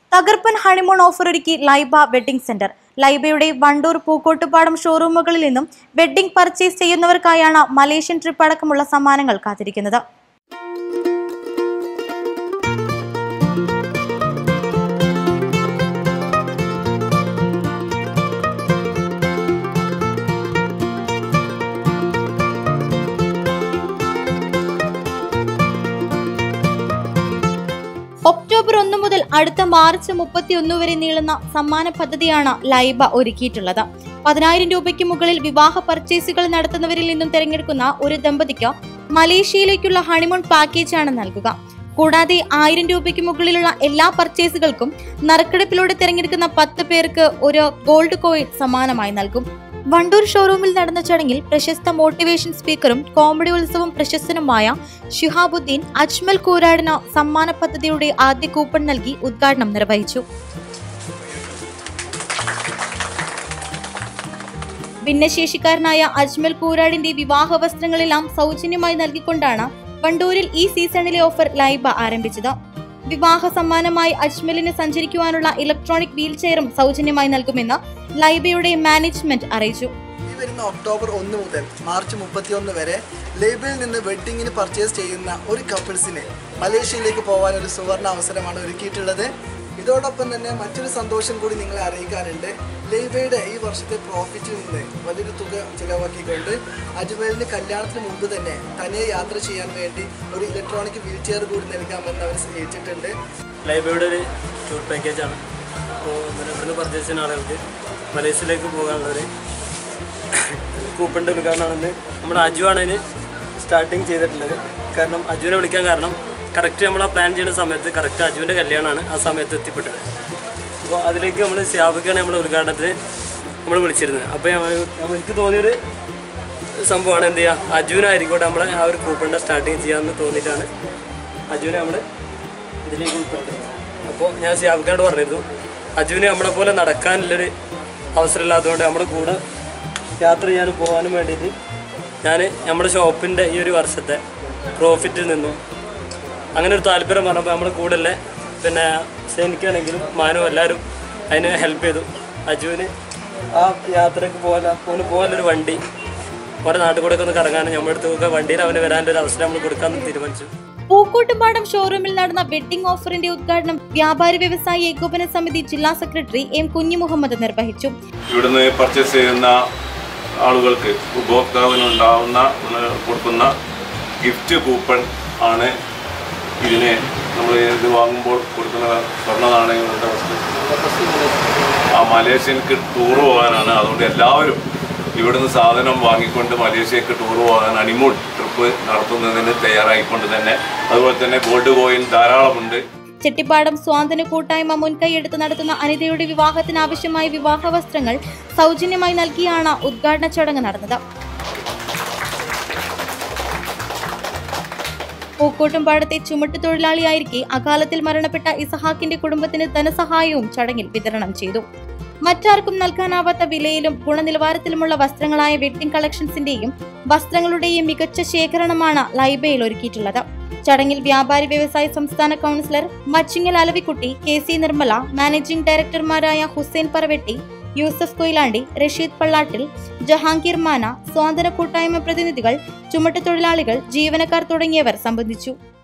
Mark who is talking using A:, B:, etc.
A: തകർപ്പൻ honeymoon offer ഒരുക്കി Laiba wedding centre ലൈബയുടെ വണ്ടൂർ പൂക്കോട്ടുപാടം ഷോറൂമുകളിൽ നിന്നും വെഡിംഗ് പർച്ചേസ് ചെയ്യുന്നവർക്കായാണ് മലേഷ്യൻ ട്രിപ്പ് അടക്കമുള്ള സമ്മാനങ്ങൾ കാത്തിരിക്കുന്നത് ഒക്ടോബർ ഒന്ന് മുതൽ അടുത്ത മാർച്ച് മുപ്പത്തി ഒന്ന് വരെ നീളുന്ന സമ്മാന പദ്ധതിയാണ് ലൈബ ഒരുക്കിയിട്ടുള്ളത് പതിനായിരം രൂപയ്ക്ക് മുകളിൽ വിവാഹ പർച്ചേസുകൾ നടത്തുന്നവരിൽ നിന്നും തിരഞ്ഞെടുക്കുന്ന ഒരു ദമ്പതിക്ക് മലേഷ്യയിലേക്കുള്ള ഹണിമൂൺ പാക്കേജാണ് നൽകുക കൂടാതെ ആയിരം രൂപയ്ക്ക് മുകളിലുള്ള എല്ലാ പർച്ചേസുകൾക്കും നറുക്കെടുപ്പിലൂടെ തിരഞ്ഞെടുക്കുന്ന പത്ത് പേർക്ക് ഒരു ഗോൾഡ് കോയിൻ സമ്മാനമായി നൽകും വണ്ടൂർ ഷോറൂമിൽ നടന്ന ചടങ്ങിൽ പ്രശസ്ത മോട്ടിവേഷൻ സ്പീക്കറും കോമഡി ഉത്സവം പ്രശസ്തനുമായ ഷിഹാബുദ്ദീൻ അജ്മൽ കൂരാടിന് സമ്മാന പദ്ധതിയുടെ ആദ്യ കൂപ്പൺ നൽകി ഉദ്ഘാടനം നിർവഹിച്ചു ഭിന്നശേഷിക്കാരനായ അജ്മൽ കൂരാടിന്റെ വിവാഹ വസ്ത്രങ്ങളെല്ലാം സൗജന്യമായി നൽകിക്കൊണ്ടാണ് വണ്ടൂരിൽ ഈ സീസണിലെ ഓഫർ ലൈബ ആരംഭിച്ചത് വിവാഹ സമ്മാനമായി അജ്മലിന് സഞ്ചരിക്കുവാനുള്ള ഇലക്ട്രോണിക് വീൽ ചെയറും സൗജന്യമായി നൽകുമെന്ന് ലൈബയുടെ മാനേജ്മെന്റ് അറിയിച്ചു
B: ഈ വരുന്ന ഒക്ടോബർ ഒന്ന് മുതൽ മാർച്ച് മുപ്പത്തിയൊന്ന് വരെ ലേബിളിൽ നിന്ന് വെഡ്ഡിങ്ങിന് പർച്ചേസ് ചെയ്യുന്ന ഒരു കപ്പിൾസിന് മലേഷ്യയിലേക്ക് പോകാൻ ഒരു സുവർണ അവസരമാണ് ഒരുക്കിയിട്ടുള്ളത് ഇതോടൊപ്പം തന്നെ മറ്റൊരു സന്തോഷം കൂടി നിങ്ങളെ അറിയിക്കാനുണ്ട് ലേബയുടെ ഈ വർഷത്തെ പ്രോഫിറ്റിൽ നിന്ന് വലിയൊരു തുക ചിലവാക്കിക്കൊണ്ട് അജ്മലിന് കല്യാണത്തിന് മുമ്പ് തന്നെ തനിയെ യാത്ര ചെയ്യാൻ വേണ്ടി ഒരു ഇലക്ട്രോണിക് വീൽ ചെയർ കൂടി നൽകാമെന്ന് അവർ ഏറ്റിട്ടുണ്ട്
C: ലൈബ്രറിയുടെ ഒരു ടൂർ പാക്കേജാണ് അപ്പോൾ ഇങ്ങനെ ഇവിടുന്ന് പർച്ചേസ് ചെയ്യുന്ന ആളുകൾക്ക് മലേഷ്യയിലേക്ക് പോകാനുള്ളൊരു കൂപ്പണിൻ്റെ ഉദ്ഘാടനമാണ് നമ്മുടെ അജു ആണ് ഇതിന് സ്റ്റാർട്ടിങ് ചെയ്തിട്ടുള്ളത് കാരണം അജുവിനെ വിളിക്കാൻ കാരണം കറക്റ്റ് നമ്മൾ ആ പ്ലാൻ ചെയ്യുന്ന സമയത്ത് കറക്റ്റ് അജുവിൻ്റെ കല്യാണമാണ് ആ സമയത്ത് എത്തിപ്പെട്ടത് അപ്പോൾ അതിലേക്ക് നമ്മൾ സ്യാബിക്കാണ് നമ്മുടെ ഉദ്ഘാടനത്തിന് നമ്മൾ വിളിച്ചിരുന്നത് അപ്പോൾ ഞാൻ- എനിക്ക് തോന്നിയൊരു സംഭവമാണ് എന്ത് ചെയ്യുക അജുവിനായിരിക്കട്ടെ നമ്മളെ ആ ഒരു കൂപ്പണിൻ്റെ സ്റ്റാർട്ടിങ് ചെയ്യാമെന്ന് തോന്നിയിട്ടാണ് അജുവിനെ നമ്മൾ ഇതിലേക്ക് ഉൾപ്പെടുത്തുന്നത് അപ്പോൾ ഞാൻ സ്യാബിക്കാട് പറഞ്ഞിരുന്നു അജുവിന് നമ്മളെ പോലെ നടക്കാനുള്ളൊരു അവസരമില്ലാത്തതുകൊണ്ട് നമ്മുടെ കൂടെ യാത്ര ചെയ്യാനും പോകാനും വേണ്ടിയിട്ട് ഞാൻ നമ്മുടെ ഷോപ്പിൻ്റെ ഈ ഒരു വർഷത്തെ പ്രോഫിറ്റിൽ നിന്നും അങ്ങനെ ഒരു താല്പര്യം പറഞ്ഞപ്പോൾ നമ്മുടെ കൂടെ പിന്നെ സേനിക്കാണെങ്കിലും മാനും എല്ലാവരും അതിന് ഹെൽപ്പ് ചെയ്തു അജുവിന് ആ യാത്രയ്ക്ക് പോകാൻ പോകാൻ പോകാനൊരു വണ്ടി ഓരോ നാട്ടിൽ കൂടെ ഒക്കെ ഒന്ന് കറങ്ങാനും നമ്മുടെ അടുത്തൊക്കെ വണ്ടിയിൽ അവന് വരാനൊരു അവസരം നമ്മൾ കൊടുക്കാമെന്ന് തീരുമാനിച്ചു
A: പൂക്കോട്ടുപാടം ഷോറൂമിൽ നടന്ന വെഡ്ഡിംഗ് ഓഫറിന്റെ ഉദ്ഘാടനം വ്യാപാരി വ്യവസായി ഏകോപന സമിതി ജില്ലാ സെക്രട്ടറി എം കുഞ്ഞു മുഹമ്മദ് നിർവഹിച്ചു
D: ഇവിടുന്ന് പർച്ചേസ് ചെയ്യുന്ന ആളുകൾക്ക് ഉപഭോക്താവിനുണ്ടാവുന്ന ഉം, കൊടുക്കുന്ന ഗിഫ്റ്റ് കൂപ്പൺ ആണ് ഇതിന് നമ്മൾ ഇത് വാങ്ങുമ്പോൾ കൊടുക്കുന്ന സ്വർണ്ണ നാണയങ്ങളുടെ വസ്തു ആ മലേഷ്യക്ക് ടൂർ പോകാനാണ് അതുകൊണ്ട് എല്ലാവരും ഇവിടുന്ന് സാധനം വാങ്ങിക്കൊണ്ട് മലേഷ്യക്ക് ടൂർ പോകാൻ ഹണിമൂൺ ട്രിപ്പ് നടത്തുന്നതിന് തയ്യാറായിക്കൊണ്ട് തന്നെ അതുപോലെ തന്നെ ഗോൾഡ് കോയിൻ ധാരാളമുണ്ട്
A: ചെട്ടിപ്പാടം സ്വാതന്ത്ര്യ കൂട്ടായ്മ മുൻകൈയെടുത്ത് നടത്തുന്ന അനിതയുടെ വിവാഹത്തിന് ആവശ്യമായ വിവാഹ വസ്ത്രങ്ങൾ സൗജന്യമായി നൽകിയാണ് ഉദ്ഘാടന ചടങ്ങ് നടന്നത് പൂക്കോട്ടുംപാടത്തെ ചുമട്ട് തൊഴിലാളിയായിരിക്കെ അകാലത്തിൽ മരണപ്പെട്ട ഇസഹാക്കിന്റെ കുടുംബത്തിന് ധനസഹായവും ചടങ്ങിൽ വിതരണം ചെയ്തു മറ്റാർക്കും നൽകാനാവാത്ത വിലയിലും ഗുണനിലവാരത്തിലുമുള്ള വസ്ത്രങ്ങളായ വെഡ്ഡിംഗ് കളക്ഷൻസിന്റെയും വസ്ത്രങ്ങളുടെയും മികച്ച ശേഖരണമാണ് ലൈബയിൽ ഒരുക്കിയിട്ടുള്ളത് ചടങ്ങിൽ വ്യാപാരി വ്യവസായ സംസ്ഥാന councillor Machingal Alavikutty K C Nirmala managing ഡയറക്ടർമാരായ ഹുസൈൻ പറവെട്ടി യൂസഫ് കൊയിലാണ്ടി റഷീദ് പള്ളാട്ടിൽ ജഹാംഗീർ മാന സ്വാതന്ത്ര്യ കൂട്ടായ്മ പ്രതിനിധികൾ ചുമട്ടുതൊഴിലാളികൾ ജീവനക്കാർ തുടങ്ങിയവർ സംബന്ധിച്ചു